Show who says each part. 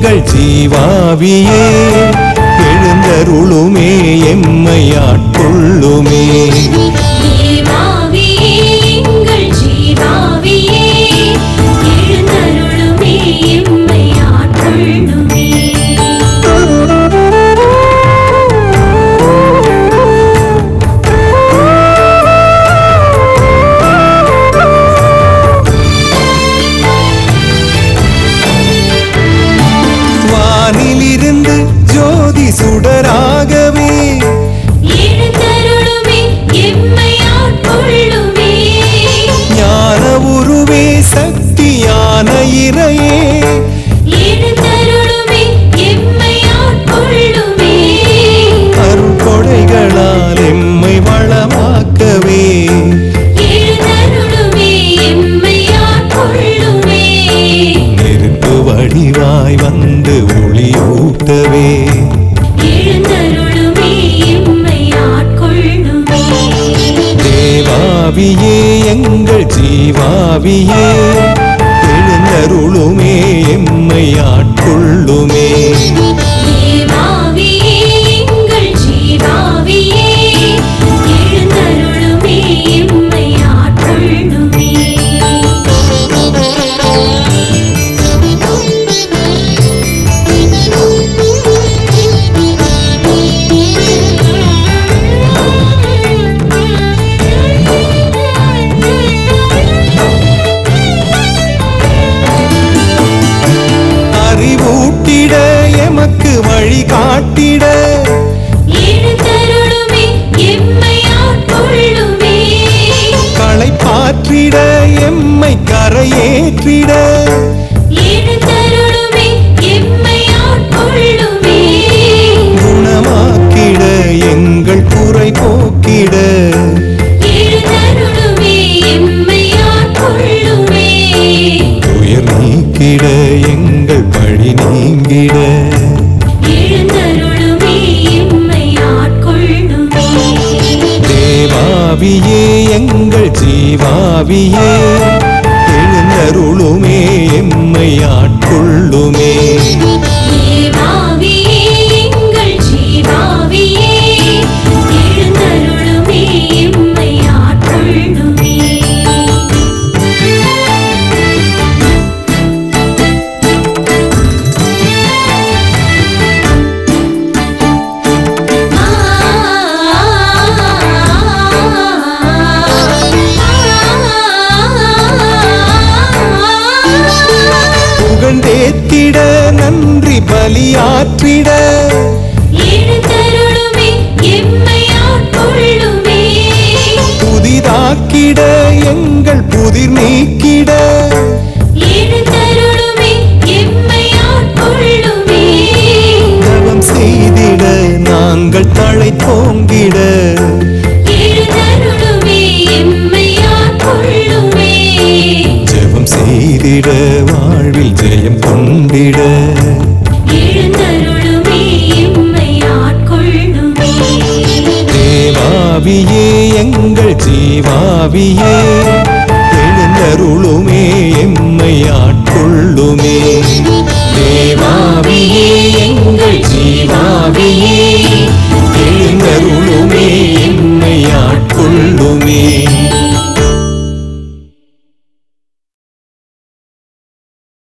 Speaker 1: எங்கள் ஜீவாவியே எழுந்தருளுமே எம்மை ஆட்கொள்ளுமே
Speaker 2: தேவாவியே எங்கள் ஜீவாவியே எழுந்தருளுமே எம்மை ஆட்கொள்ளுமே
Speaker 1: வானிலிருந்து ஜோதி சுடராகவே
Speaker 2: எழுந்தருளுமே எம்மை ஆட்கொள்ளுமே
Speaker 1: ஞான உருவே சக்தியான இறையே
Speaker 2: எழுந்தருளுமே எம்மை ஆட்கொள்ளுமே
Speaker 1: அருட்கொடைகளால் எம்மை வளமாக்கவே
Speaker 2: எழுந்தருளுமே எம்மை ஆட்கொள்ளுமே
Speaker 1: நெருப்பு வடிவாய் வந்து ஒளியூட்டவே
Speaker 2: எழுந்தருளுமே எம்மை ஆட்கொள்ளுமே
Speaker 1: தேவாவியே எங்கள் ஜீவாவியே எழுந்தருளுமே எம்மை ஆட்கொள்ளுமே
Speaker 2: தேவாவியே எங்கள் ஜீவாவியே எழுந்தருளுமே எம்மை ஆட்கொள்ளுமே
Speaker 1: அறிவூட்டிட எமக்கு வழி காட்டிட
Speaker 2: எழுந்தருளுமே எம்மை ஆட்கொள்ளுமே
Speaker 1: களை பாற்றிட எம்மை கரையேற்றிட
Speaker 2: எழுந்தருளுமே எம்மை ஆட்கொள்ளுமே
Speaker 1: குணமாக்கிட எங்கள் குறை போக்கிட
Speaker 2: எழுந்தருளுமே எம்மை ஆட்கொள்ளுமே
Speaker 1: துயர் நீக்கிட எங்கள் பழி நீங்கிட
Speaker 2: எழுந்தருளுமே எம்மை ஆட்கொள்ளுமே
Speaker 1: தேவாவியே எங்கள் ஜீவாவியே எழுந்தருளுமே எம்மை ஆட்கொள்ளுமே
Speaker 2: தேவாவியே எங்கள் ஜீவாவியே எழுந்தருளுமே எம்மை ஆட்கொள்ளுமே
Speaker 1: புகழ்ந்தேத்திட நன்றி பலியாற்றிட
Speaker 2: எழுந்தருளுமே எம்மை ஆட்கொள்ளுமே
Speaker 1: புதிதாக்கிட எங்கள் புதிர் நீக்கிட
Speaker 2: எழுந்தருளுமே எம்மை ஆட்கொள்ளுமே
Speaker 1: தவம் செய்திட நாங்கள் தழை தோங்கிட
Speaker 2: எழுந்தருளுமே எம்மை ஆட்கொள்ளுமே
Speaker 1: ஜெபம் செய்திட வாழ்வில் ஜெயம் கொண்டிட
Speaker 2: எழுந்தருளுமே எம்மை ஆட்கொள்ளுமே
Speaker 1: தேவாவியே எங்கள் ஜீவாவியே எழுந்தருளுமே எம்மை ஆட்கொள்ளுமே தேவாவியே எங்கள் ஜீவாவியே எழுந்தருளுமே எம்மை ஆட்கொள்ளுமே